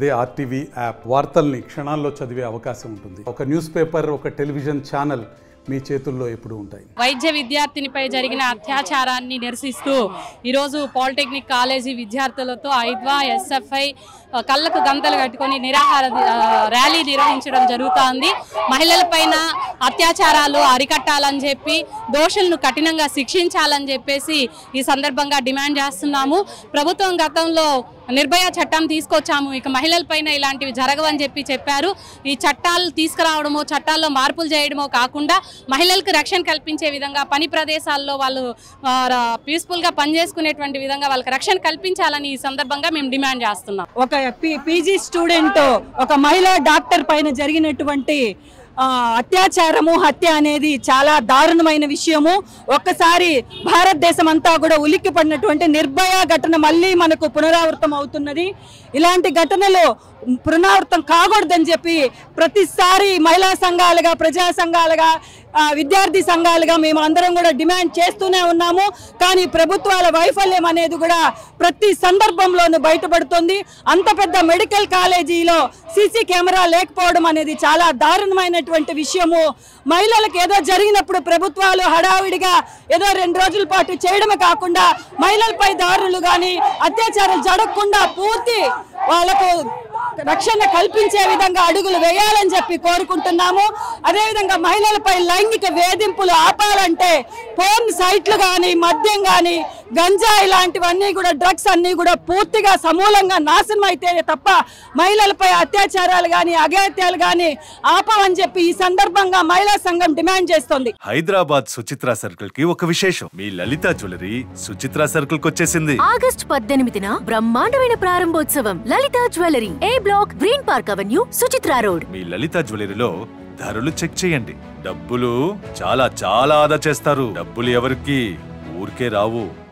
అదే RTV app వార్తల్ని క్షణాల్లో చదివే అవకాశం ఉంటుంది ఒక న్యూస్ పేపర్ ఒక టెలివిజన్ ఛానల్ మీ చేతుల్లో ఎప్పుడూ ఉంటాయి వైద్య విద్యార్థినిపై జరిగిన అత్యాచారాన్ని నిరసిస్తూ ఈరోజు పాలిటెక్నిక్ కాలేజీ విద్యార్థులతో ఐద్వా ఎస్ఎఫ్ఐ ఆ, కళ్ళకు గంతలు కట్టుకొని నిరాహార ఆ, ర్యాలీ నిర్వహించడం జరుగుతోంది మహిళలపైన అత్యాచారాలు అరికట్టాలని చెప్పి దోషులను కఠినంగా శిక్షించాలని చెప్పేసి ఈ సందర్భంగా డిమాండ్ చేస్తున్నాము ప్రభుత్వం గతంలో నిర్భయ చట్టం తీసుకొచ్చాము ఇక మహిళలపైన ఇలాంటివి జరగవని చెప్పి చెప్పారు ఈ చట్టాలు తీసుకురావడమో చట్టాల్లో మార్పులు చేయడమో కాకుండా మహిళలకు రక్షణ కల్పించే విధంగా పని ప్రదేశాల్లో వాళ్ళు పీస్ఫుల్గా పనిచేసుకునేటువంటి విధంగా వాళ్ళకి రక్షణ కల్పించాలని ఈ సందర్భంగా మేము డిమాండ్ చేస్తున్నాం ఒక పి- పీజీ స్టూడెంట్ ఒక మహిళా డాక్టర్ పైన జరిగినటువంటి ఆ, అత్యాచారము హత్య అనేది చాలా దారుణమైన విషయము ఒక్కసారి భారతదేశం అంతా కూడా ఉలిక్కి పడినటువంటి నిర్భయ ఘటన మళ్ళీ మనకు పునరావృతం అవుతున్నది ఇలాంటి ఘటనలు పునరావృతం కాకూడదని చెప్పి ప్రతిసారి మహిళా సంఘాలుగా ప్రజా సంఘాలుగా ఆ, విద్యార్థి సంఘాలుగా మేము అందరం కూడా డిమాండ్ చేస్తూనే ఉన్నాము కానీ ప్రభుత్వాల వైఫల్యం అనేది కూడా ప్రతి సందర్భంలోనూ బయటపడుతుంది అంత పెద్ద మెడికల్ కాలేజీలో సీసీ కెమెరా లేకపోవడం అనేది చాలా దారుణమైనటువంటి విషయము మహిళలకు ఏదో జరిగినప్పుడు ప్రభుత్వాలు హడావిడిగా ఏదో రెండు రోజుల పాటు చేయడమే కాకుండా మహిళలపై దారులు కానీ అత్యాచారాలు జరగకుండా పూర్తి వాళ్ళకు రక్షణ కల్పించే విధంగా అడుగులు వేయాలని చెప్పి కోరుకుంటున్నాము అదేవిధంగా మహిళలపై లైంగిక వేధింపులు ఆపాలంటే ఫోన్ సైట్లు కానీ మద్యం కానీ గంజాయి లాంటివన్నీ కూడా డ్రగ్స్ అన్నీ కూడా పూర్తిగా సమూలంగా నాశనం అయితేనే తప్ప మహిళలపై అత్యాచారాలు కానీ అఘాయిత్యాలు కానీ ఆపమని చెప్పి ఈ సందర్భంగా మహిళా సంఘం డిమాండ్ చేస్తోంది హైదరాబాద్ సుచిత్ర సర్కిల్ కి ఒక విశేషం మీ లలిత జ్యువెలరీ సుచిత్ర సర్కిల్ కి వచ్చేసింది ఆగస్ట్ పద్దెనిమిదిన బ్రహ్మాండమైన ప్రారంభోత్సవం Lalitha jewellery A block Green Park Avenue Suchitra road మీ లలిత జ్యువెలరీలో ధరలు చెక్ చేయండి డబ్బులు చాలా చాలా ఆదా చేస్తారు డబ్బులు ఎవరికి ఊరికే రావు